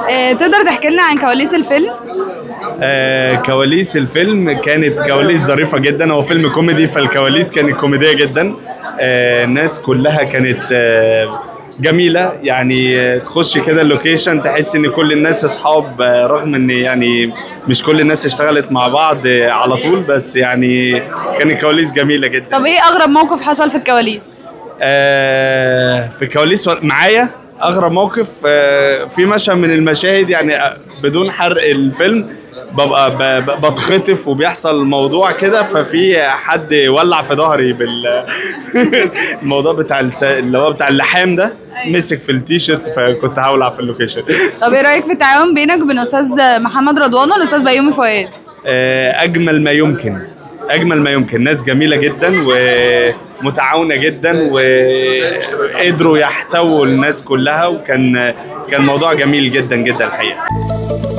آه، تقدر تحكي لنا عن كواليس الفيلم آه كواليس الفيلم كانت كواليس ظريفة جدا هو فيلم كوميدي فالكواليس كانت كوميدية جدا آه الناس كلها كانت آه جميلة يعني آه، تخش كده اللوكيشن تحس ان كل الناس اصحاب آه، رغم ان يعني مش كل الناس اشتغلت مع بعض آه، على طول بس يعني كانت كواليس جميلة جدا طب ايه اغرب موقف حصل في الكواليس آه، في كواليس و- معايا اغرب موقف آه، في مشهد من المشاهد يعني آه، بدون حرق الفيلم ببقى ب- ب- بتخطف وبيحصل موضوع كده ففي حد ولع في ظهري بال الموضوع بتاع الس- اللي هو بتاع اللحام ده مسك في التيشيرت فكنت هولع في اللوكيشن طب ايه رايك في التعاون بينك وبين استاذ محمد رضوان والاستاذ بيومي فؤاد آه، اجمل ما يمكن اجمل ما يمكن ناس جميله جدا ومتعاونه جدا وقدروا يحتووا الناس كلها وكان كان موضوع جميل جدا جدا الحقيقه